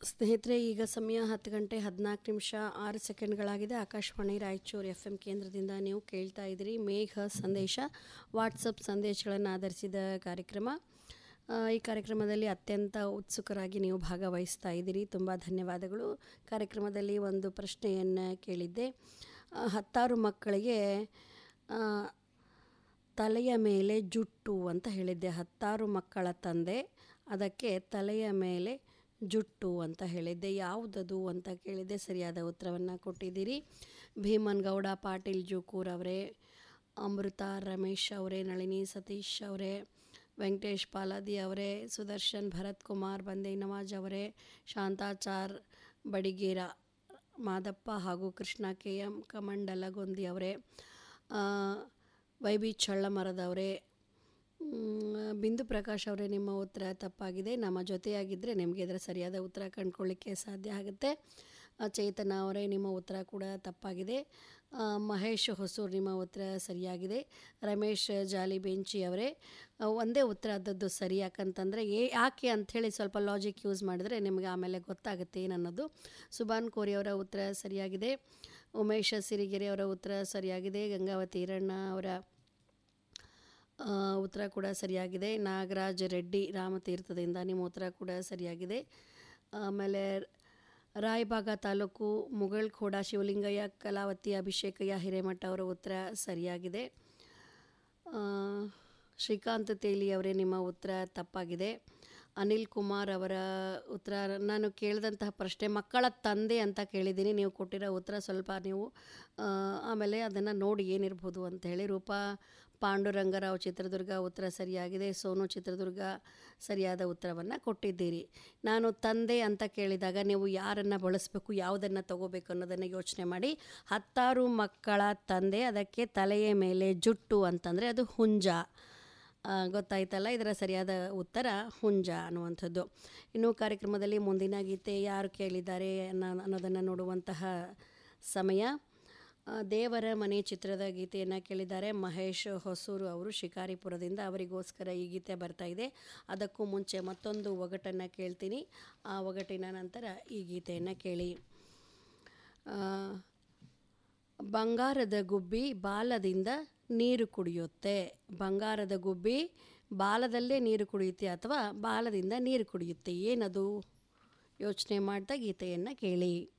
ಸ್ನೇಹಿತರೆ ಈಗ ಸಮಯ ಹತ್ತು ಗಂಟೆ ಹದಿನಾಲ್ಕು ನಿಮಿಷ ಆರು ಸೆಕೆಂಡ್ಗಳಾಗಿದೆ ಆಕಾಶವಾಣಿ ರಾಯಚೂರು ಎಫ್ ಎಂ ಕೇಂದ್ರದಿಂದ ನೀವು ಕೇಳ್ತಾ ಇದ್ದೀರಿ ಮೇಘ ಸಂದೇಶ ವಾಟ್ಸಪ್ ಸಂದೇಶಗಳನ್ನು ಆಧರಿಸಿದ ಕಾರ್ಯಕ್ರಮ ಆ, ಈ ಕಾರ್ಯಕ್ರಮದಲ್ಲಿ ಅತ್ಯಂತ ಉತ್ಸುಕರಾಗಿ ನೀವು ಭಾಗವಹಿಸ್ತಾ ಇದ್ದೀರಿ ತುಂಬ ಧನ್ಯವಾದಗಳು ಕಾರ್ಯಕ್ರಮದಲ್ಲಿ ಒಂದು ಪ್ರಶ್ನೆಯನ್ನು ಕೇಳಿದ್ದೆ ಆ, ಹತ್ತಾರು ಮಕ್ಕಳಿಗೆ ಆ, ತಲೆಯ ಮೇಲೆ ಜುಟ್ಟು ಅಂತ ಹೇಳಿದ್ದೆ ಹತ್ತಾರು ಮಕ್ಕಳ ತಂದೆ ಅದಕ್ಕೆ ತಲೆಯ ಮೇಲೆ ಜುಟ್ಟು ಅಂತ ಹೇಳಿದ್ದೆ ಯಾವುದದು ಅಂತ ಕೇಳಿದ್ದೆ ಸರಿಯಾದ ಉತ್ತರವನ್ನು ಕೊಟ್ಟಿದ್ದೀರಿ ಭೀಮನ್ ಗೌಡ ಪಾಟೀಲ್ ಜೂಕೂರ್ ಅವರೇ ಅಮೃತ ರಮೇಶ್ ಅವರೇ ನಳಿನಿ ಸತೀಶ್ ಅವರೇ ವೆಂಕಟೇಶ್ ಪಾಲಾದಿ ಅವರೇ ಸುದರ್ಶನ್ ಭರತ್ ಕುಮಾರ್ ಬಂದೇ ನವಾಜ್ ಅವರೇ ಶಾಂತಾಚಾರ್ ಬಡಿಗೇರ ಮಾದಪ್ಪ ಹಾಗೂ ಕೃಷ್ಣ ಕೆ ಎಂ ಕಮಂಡಲಗೊಂದಿ ಅವರೇ ಆ, ವೈ ಬಿ ಚಳ್ಳಮರದವರೇ ಮ್, ಬಿಂದು ಪ್ರಕಾಶ್ ಅವರೇ ನಿಮ್ಮ ಉತ್ತರ ತಪ್ಪಾಗಿದೆ ನಮ್ಮ ಜೊತೆಯಾಗಿದ್ದರೆ ನಿಮಗೆ ಇದರ ಸರಿಯಾದ ಉತ್ತರ ಕಂಡುಕೊಳ್ಳಿಕ್ಕೆ ಸಾಧ್ಯ ಆಗುತ್ತೆ ಆ, ಚೇತನ ಅವರೇ ನಿಮ್ಮ ಉತ್ತರ ಕೂಡ ತಪ್ಪಾಗಿದೆ ಆ, ಮಹೇಶ್ ಹೊಸೂರು ನಿಮ್ಮ ಉತ್ತರ ಸರಿಯಾಗಿದೆ ರಮೇಶ್ ಜಾಲಿ ಬೆಂಚಿ ಅವರೇ ಆ, ಒಂದೇ ಉತ್ತರ ಆದದ್ದು ಸರಿ ಯಾಕಂತಂದರೆ ಏ ಯಾಕೆ ಅಂಥೇಳಿ ಸ್ವಲ್ಪ ಲಾಜಿಕ್ ಯೂಸ್ ಮಾಡಿದರೆ ನಿಮಗೆ ಆಮೇಲೆ ಗೊತ್ತಾಗುತ್ತೆ ಏನನ್ನೋದು ಸುಬಾನ್ ಕೋರಿ ಅವರ ಉತ್ತರ ಸರಿಯಾಗಿದೆ ಉಮೇಶ ಸಿರಿಗೆರೆ ಅವರ ಉತ್ತರ ಸರಿಯಾಗಿದೆ ಗಂಗಾವತಿ ಈರಣ್ಣ ಅವರ ಆ, ಉತ್ತರ ಕೂಡ ಸರಿಯಾಗಿದೆ ನಾಗರಾಜ್ ರೆಡ್ಡಿ ರಾಮತೀರ್ಥದಿಂದ ನಿಮ್ಮ ಉತ್ತರ ಕೂಡ ಸರಿಯಾಗಿದೆ ಆಮೇಲೆ ರಾಯಬಾಗ ತಾಲೂಕು ಮುಗಳ್ಖೋಡ ಶಿವಲಿಂಗಯ್ಯ ಕಲಾವತಿ ಅಭಿಷೇಕಯ್ಯ ಹಿರೇಮಠ ಅವರ ಉತ್ತರ ಸರಿಯಾಗಿದೆ ಆ, ಶ್ರೀಕಾಂತ್ ತೇಲಿ ಅವರೇ ನಿಮ್ಮ ಉತ್ತರ ತಪ್ಪಾಗಿದೆ ಅನಿಲ್ ಕುಮಾರ್ ಅವರ ಉತ್ತರ ನಾನು ಕೇಳಿದಂತಹ ಪ್ರಶ್ನೆ ಮಕ್ಕಳ ತಂದೆ ಅಂತ ಕೇಳಿದ್ದೀನಿ ನೀವು ಕೊಟ್ಟಿರೋ ಉತ್ತರ ಸ್ವಲ್ಪ ನೀವು ಆ, ಆಮೇಲೆ ಅದನ್ನು ನೋಡಿ ಏನಿರ್ಬೋದು ಅಂತ ಹೇಳಿ ರೂಪಾ ಪಾಂಡುರಂಗರಾವ್ ಚಿತ್ರದುರ್ಗ ಉತ್ತರ ಸರಿಯಾಗಿದೆ ಸೋನು ಚಿತ್ರದುರ್ಗ ಸರಿಯಾದ ಉತ್ತರವನ್ನು ಕೊಟ್ಟಿದ್ದೀರಿ ನಾನು ತಂದೆ ಅಂತ ಕೇಳಿದಾಗ ನೀವು ಯಾರನ್ನು ಬಳಸಬೇಕು ಯಾವುದನ್ನು ತಗೋಬೇಕು ಅನ್ನೋದನ್ನು ಯೋಚನೆ ಮಾಡಿ ಹತ್ತಾರು ಮಕ್ಕಳ ತಂದೆ ಅದಕ್ಕೆ ತಲೆಯ ಮೇಲೆ ಜುಟ್ಟು ಅಂತಂದರೆ ಅದು ಹುಂಜ ಆ, ಗೊತ್ತಾಯ್ತಲ್ಲ ಇದರ ಸರಿಯಾದ ಉತ್ತರ ಹುಂಜ ಅನ್ನುವಂಥದ್ದು ಇನ್ನು ಕಾರ್ಯಕ್ರಮದಲ್ಲಿ ಮುಂದಿನ ಗೀತೆ ಯಾರು ಕೇಳಿದ್ದಾರೆ ಅನ್ನೋ ಅನ್ನೋದನ್ನು ನೋಡುವಂತಹ ಸಮಯ ಆ, ದೇವರ ಮನೆ ಚಿತ್ರದ ಗೀತೆಯನ್ನು ಕೇಳಿದ್ದಾರೆ ಮಹೇಶ್ ಹೊಸೂರು ಅವರು ಶಿಕಾರಿಪುರದಿಂದ ಅವರಿಗೋಸ್ಕರ ಈ ಗೀತೆ ಬರ್ತಾ ಇದೆ ಅದಕ್ಕೂ ಮುಂಚೆ ಮತ್ತೊಂದು ಒಗಟನ್ನು ಕೇಳ್ತೀನಿ ಆ ಒಗಟಿನ ನಂತರ ಈ ಗೀತೆಯನ್ನು ಕೇಳಿ ಆ, ಬಂಗಾರದ ಗುಬ್ಬಿ ಬಾಲದಿಂದ ನೀರು ಕುಡಿಯುತ್ತೆ ಬಂಗಾರದ ಗುಬ್ಬಿ ಬಾಲದಲ್ಲೇ ನೀರು ಕುಡಿಯುತ್ತೆ ಅಥವಾ ಬಾಲದಿಂದ ನೀರು ಕುಡಿಯುತ್ತೆ ಏನದು ಯೋಚನೆ ಮಾಡ್ತಾ ಗೀತೆಯನ್ನು ಕೇಳಿ